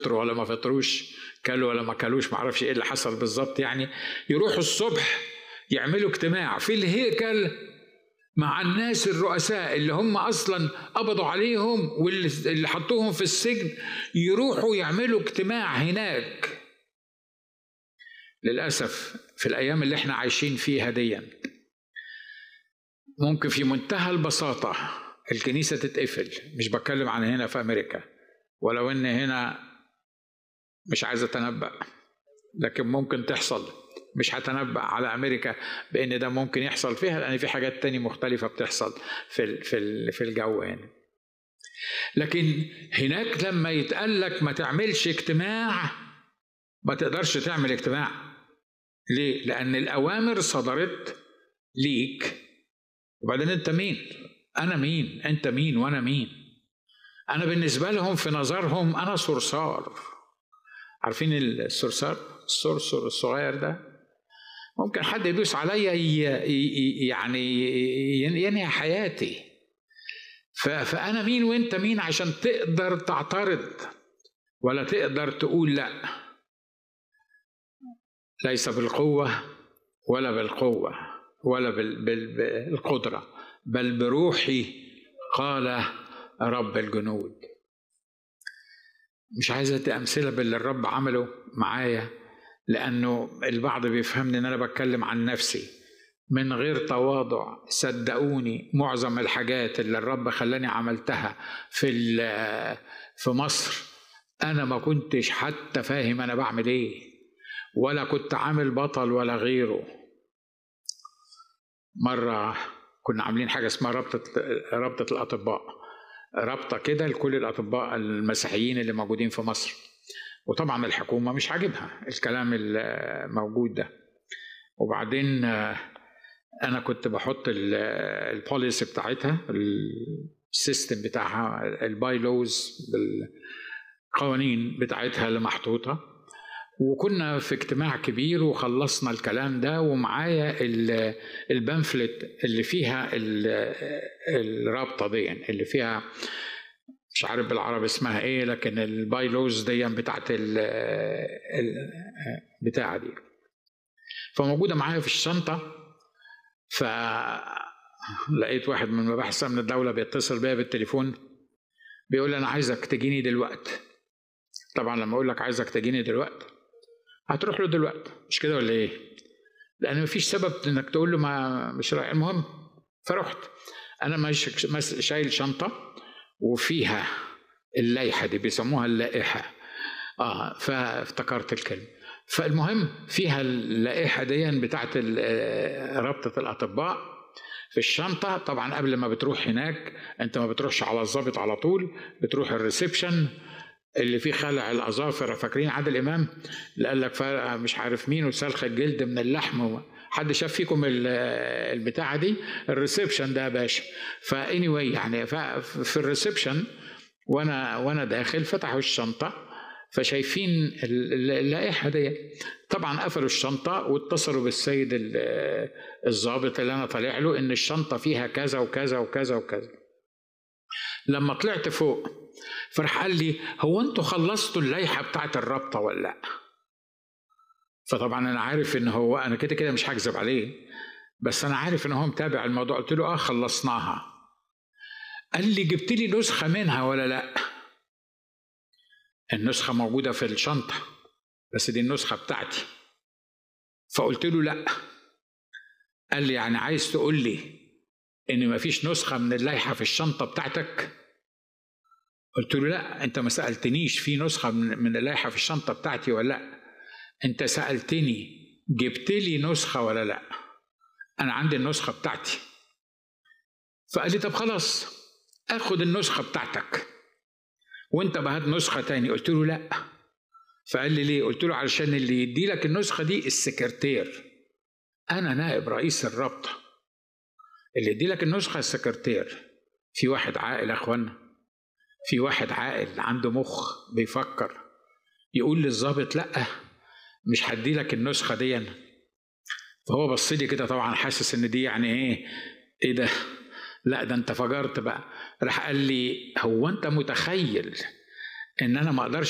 فطروا ولا ما فطروش كلوا ولا ما كلوش ما اعرفش ايه اللي حصل بالظبط يعني يروحوا الصبح يعملوا اجتماع في الهيكل مع الناس الرؤساء اللي هم اصلا قبضوا عليهم واللي حطوهم في السجن يروحوا يعملوا اجتماع هناك للاسف في الايام اللي احنا عايشين فيها دي ممكن في منتهى البساطه الكنيسه تتقفل مش بتكلم عن هنا في امريكا ولو ان هنا مش عايز اتنبأ لكن ممكن تحصل مش هتنبأ على امريكا بان ده ممكن يحصل فيها لان في حاجات تانية مختلفه بتحصل في في في الجو هنا لكن هناك لما يتقال لك ما تعملش اجتماع ما تقدرش تعمل اجتماع ليه لان الاوامر صدرت ليك وبعدين انت مين انا مين انت مين وانا مين انا بالنسبه لهم في نظرهم انا صرصار عارفين الصرصار الصرصر الصغير ده ممكن حد يدوس عليا يعني ينهي حياتي فانا مين وانت مين عشان تقدر تعترض ولا تقدر تقول لا ليس بالقوه ولا بالقوه ولا بالقدره بل بروحي قال رب الجنود مش عايز ادي امثله باللي الرب عمله معايا لانه البعض بيفهمني ان انا بتكلم عن نفسي من غير تواضع صدقوني معظم الحاجات اللي الرب خلاني عملتها في في مصر انا ما كنتش حتى فاهم انا بعمل ايه ولا كنت عامل بطل ولا غيره مره كنا عاملين حاجه اسمها رابطه رابطه الاطباء رابطه كده لكل الاطباء المسيحيين اللي موجودين في مصر وطبعا الحكومه مش عاجبها الكلام الموجود ده وبعدين انا كنت بحط البوليسي بتاعتها السيستم بتاعها البايلوز القوانين بتاعتها اللي محطوطه وكنا في اجتماع كبير وخلصنا الكلام ده ومعايا البامفلت اللي فيها الرابطه دي اللي فيها مش عارف بالعربي اسمها ايه لكن البايلوز دي بتاعت البتاعه دي فموجوده معايا في الشنطه ف لقيت واحد من مباحث امن الدوله بيتصل بيا بالتليفون بيقول لي انا عايزك تجيني دلوقتي طبعا لما اقول لك عايزك تجيني دلوقتي هتروح له دلوقتي مش كده ولا ايه لان مفيش سبب انك تقول له ما مش رايح المهم فرحت انا مش شايل شنطه وفيها اللائحه دي بيسموها اللائحه اه فافتكرت الكلمه فالمهم فيها اللائحه دي بتاعت رابطه الاطباء في الشنطه طبعا قبل ما بتروح هناك انت ما بتروحش على الظابط على طول بتروح الريسبشن اللي فيه خلع الاظافر فاكرين عادل امام اللي قال لك مش عارف مين وسلخ الجلد من اللحم حد شاف فيكم البتاعه دي الريسبشن ده يا باشا فاني واي يعني في الريسبشن وانا وانا داخل فتحوا الشنطه فشايفين اللائحه دي طبعا قفلوا الشنطه واتصلوا بالسيد الضابط اللي انا طالع له ان الشنطه فيها كذا وكذا وكذا وكذا لما طلعت فوق فراح قال لي هو انتوا خلصتوا اللائحه بتاعت الرابطه ولا لا فطبعا انا عارف ان هو انا كده كده مش هكذب عليه بس انا عارف ان هو متابع الموضوع قلت له اه خلصناها قال لي جبت لي نسخه منها ولا لا النسخه موجوده في الشنطه بس دي النسخه بتاعتي فقلت له لا قال لي يعني عايز تقول لي ان مفيش نسخه من اللائحه في الشنطه بتاعتك قلت له لا انت ما سالتنيش في نسخه من اللائحه في الشنطه بتاعتي ولا لا انت سالتني جبت لي نسخه ولا لا انا عندي النسخه بتاعتي فقال لي طب خلاص اخد النسخه بتاعتك وانت بهات نسخه تاني قلت له لا فقال لي ليه قلت له علشان اللي يدي لك النسخه دي السكرتير انا نائب رئيس الرابطه اللي يدي لك النسخه السكرتير في واحد عاقل يا اخوانا في واحد عاقل عنده مخ بيفكر يقول للظابط لا مش هدي لك النسخه دي فهو بص لي كده طبعا حاسس ان دي يعني ايه ايه ده لا ده انت فجرت بقى راح قال لي هو انت متخيل ان انا ما اقدرش